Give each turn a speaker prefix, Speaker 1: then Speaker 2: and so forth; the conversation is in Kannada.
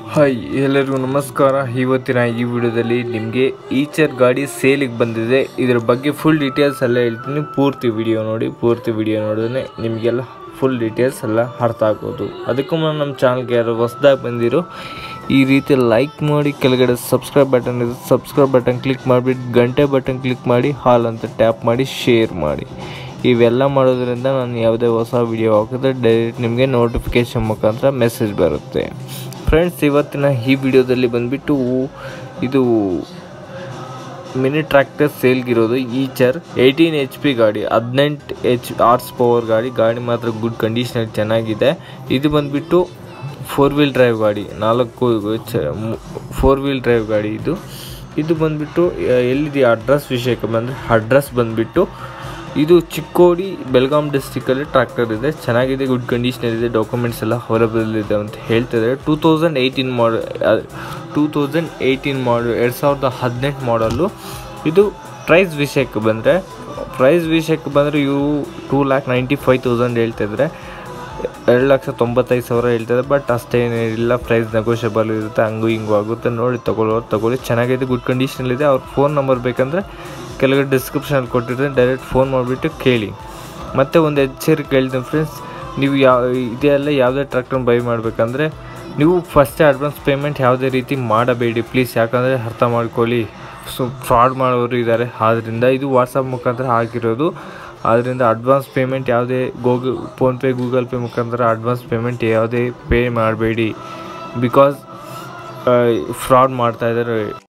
Speaker 1: ಹಾಯ್ ಎಲ್ಲರಿಗೂ ನಮಸ್ಕಾರ ಇವತ್ತಿನ ಈ ವಿಡಿಯೋದಲ್ಲಿ ನಿಮಗೆ ಈಚರ್ ಗಾಡಿ ಸೇಲಿಗೆ ಬಂದಿದೆ ಇದರ ಬಗ್ಗೆ ಫುಲ್ ಡೀಟೇಲ್ಸ್ ಎಲ್ಲ ಹೇಳ್ತೀನಿ ಪೂರ್ತಿ ವಿಡಿಯೋ ನೋಡಿ ಪೂರ್ತಿ ವಿಡಿಯೋ ನೋಡಿದ್ರೆ ನಿಮಗೆಲ್ಲ ಫುಲ್ ಡೀಟೇಲ್ಸ್ ಎಲ್ಲ ಅರ್ಥ ಆಗೋದು ಅದಕ್ಕೂ ಮುನ್ನ ನಮ್ಮ ಚಾನಲ್ಗೆ ಯಾರು ಹೊಸ್ದಾಗಿ ಬಂದಿರೋ ಈ ರೀತಿ ಲೈಕ್ ಮಾಡಿ ಕೆಳಗಡೆ ಸಬ್ಸ್ಕ್ರೈಬ್ ಬಟನ್ ಇದೆ ಸಬ್ಸ್ಕ್ರೈಬ್ ಬಟನ್ ಕ್ಲಿಕ್ ಮಾಡಿಬಿಟ್ಟು ಗಂಟೆ ಬಟನ್ ಕ್ಲಿಕ್ ಮಾಡಿ ಹಾಲ್ ಅಂತ ಟ್ಯಾಪ್ ಮಾಡಿ ಶೇರ್ ಮಾಡಿ ಇವೆಲ್ಲ ಮಾಡೋದ್ರಿಂದ ನಾನು ಯಾವುದೇ ಹೊಸ ವಿಡಿಯೋ ಹಾಕಿದ್ರೆ ಡೈರೆಕ್ಟ್ ನಿಮಗೆ ನೋಟಿಫಿಕೇಶನ್ ಮುಖಾಂತರ ಮೆಸೇಜ್ ಬರುತ್ತೆ ಫ್ರೆಂಡ್ಸ್ ಇವತ್ತಿನ ಈ ವಿಡಿಯೋದಲ್ಲಿ ಬಂದುಬಿಟ್ಟು ಇದು ಮಿನಿ ಟ್ರ್ಯಾಕ್ಟರ್ ಸೇಲ್ಗಿರೋದು ಈಚರ್ ಏಯ್ಟೀನ್ ಎಚ್ ಪಿ ಗಾಡಿ ಹದಿನೆಂಟು ಎಚ್ ಆರ್ಸ್ ಪವರ್ ಗಾಡಿ ಗಾಡಿ ಮಾತ್ರ ಗುಡ್ ಕಂಡೀಷನಲ್ಲಿ ಚೆನ್ನಾಗಿದೆ ಇದು ಬಂದುಬಿಟ್ಟು ಫೋರ್ ವೀಲ್ ಡ್ರೈವ್ ಗಾಡಿ ನಾಲ್ಕು ಚ ಫೋರ್ ವೀಲ್ ಡ್ರೈವ್ ಗಾಡಿ ಇದು ಇದು ಬಂದುಬಿಟ್ಟು ಎಲ್ಲಿದೆ ಅಡ್ರೆಸ್ ವಿಷಯಕ್ಕೆ ಬಂದರೆ ಅಡ್ರೆಸ್ ಬಂದುಬಿಟ್ಟು ಇದು ಚಿಕ್ಕೋಡಿ ಬೆಳಗಾಂ ಡಿಸ್ಟಿಕಲ್ಲಿ ಟ್ರ್ಯಾಕ್ಟರ್ ಇದೆ ಚೆನ್ನಾಗಿದೆ ಗುಡ್ ಕಂಡೀಷನ್ ಇದೆ ಡಾಕ್ಯುಮೆಂಟ್ಸ್ ಎಲ್ಲ ಅವೈಲಬಲ್ ಇದೆ ಅಂತ ಹೇಳ್ತಿದ್ದಾರೆ ಟೂ ತೌಸಂಡ್ ಏಯ್ಟೀನ್ ಮಾಡ ಟೂ ತೌಸಂಡ್ ಏಯ್ಟೀನ್ ಮಾಡು ಎರಡು ಸಾವಿರದ ಹದಿನೆಂಟು ಮಾಡಲು ಇದು ಪ್ರೈಸ್ ವಿಷಯಕ್ಕೆ ಬಂದರೆ ಪ್ರೈಸ್ ವಿಷಯಕ್ಕೆ ಬಂದರೆ ಇವು two lakh ninety five thousand ಹೇಳ್ತಿದ್ರೆ ಎರಡು ಲಕ್ಷ ತೊಂಬತ್ತೈದು ಸಾವಿರ ಹೇಳ್ತಾರೆ ಬಟ್ ಅಷ್ಟೇನಿಲ್ಲ ಪ್ರೈಸ್ ನೆಗೋಷಿಯಬಲ್ ಇರುತ್ತೆ ಹಂಗೂ ಹಿಂಗೂ ಆಗುತ್ತೆ ನೋಡಿ ತೊಗೊಳ್ಳೋರು ತೊಗೊಳ್ಳಿ ಚೆನ್ನಾಗಿದೆ ಗುಡ್ ಕಂಡೀಷನಲ್ಲಿದೆ ಅವ್ರ ಫೋನ್ ನಂಬರ್ ಬೇಕಂದರೆ ಕೆಳಗಡೆ ಡಿಸ್ಕ್ರಿಪ್ಷನಲ್ಲಿ ಕೊಟ್ಟಿರ್ತೀನಿ ಡೈರೆಕ್ಟ್ ಫೋನ್ ಮಾಡಿಬಿಟ್ಟು ಕೇಳಿ ಮತ್ತು ಒಂದು ಎಚ್ಚರಿಕೆ ಹೇಳ್ತೀನಿ ಫ್ರೆಂಡ್ಸ್ ನೀವು ಯಾವ ಇದೆಲ್ಲ ಯಾವುದೇ ಟ್ರ್ಯಾಕ್ಟರ್ ಬೈ ಮಾಡಬೇಕಂದ್ರೆ ನೀವು ಫಸ್ಟೇ ಅಡ್ವಾನ್ಸ್ ಪೇಮೆಂಟ್ ಯಾವುದೇ ರೀತಿ ಮಾಡಬೇಡಿ ಪ್ಲೀಸ್ ಯಾಕಂದರೆ ಅರ್ಥ ಮಾಡ್ಕೊಳ್ಳಿ ಸೊ ಫ್ರಾಡ್ ಮಾಡೋರು ಇದ್ದಾರೆ ಆದ್ದರಿಂದ ಇದು ವಾಟ್ಸಪ್ ಮುಖಾಂತರ ಹಾಕಿರೋದು ಆದ್ದರಿಂದ ಅಡ್ವಾನ್ಸ್ ಪೇಮೆಂಟ್ ಯಾವುದೇ ಗೂಗಲ್ ಫೋನ್ಪೇ ಗೂಗಲ್ ಪೇ ಮುಖಾಂತರ ಅಡ್ವಾನ್ಸ್ ಪೇಮೆಂಟ್ ಯಾವುದೇ ಪೇ ಮಾಡಬೇಡಿ ಬಿಕಾಸ್ ಫ್ರಾಡ್ ಮಾಡ್ತಾಯಿದ್ದಾರೆ